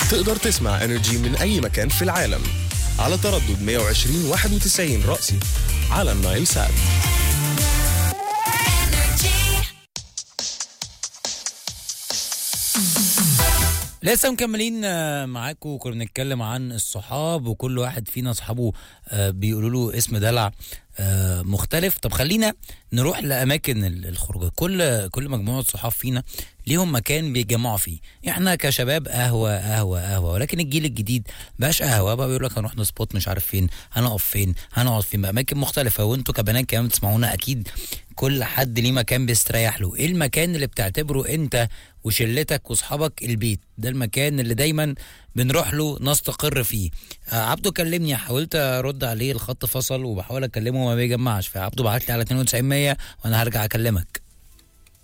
تقدر تسمع انرجي من اي مكان في العالم على تردد 120 91 رأسي على النايل سات لسه مكملين آه، معاكم وكنا بنتكلم عن الصحاب وكل واحد فينا اصحابه آه، بيقولوا له اسم دلع آه، مختلف طب خلينا نروح لاماكن ال- الخروج كل كل مجموعه صحاب فينا ليهم مكان بيتجمعوا فيه احنا كشباب قهوه قهوه قهوه ولكن الجيل الجديد بقاش قهوه بقى بيقول لك هنروح نسبوت مش عارف فين هنقف فين هنقعد فين باماكن مختلفه وانتوا كبنات كمان بتسمعونا اكيد كل حد ليه مكان بيستريح له ايه المكان اللي بتعتبره انت وشلتك واصحابك البيت ده المكان اللي دايما بنروح له نستقر فيه آه عبده كلمني حاولت ارد عليه الخط فصل وبحاول اكلمه ما بيجمعش فعبده بعت لي على 9200 وانا هرجع اكلمك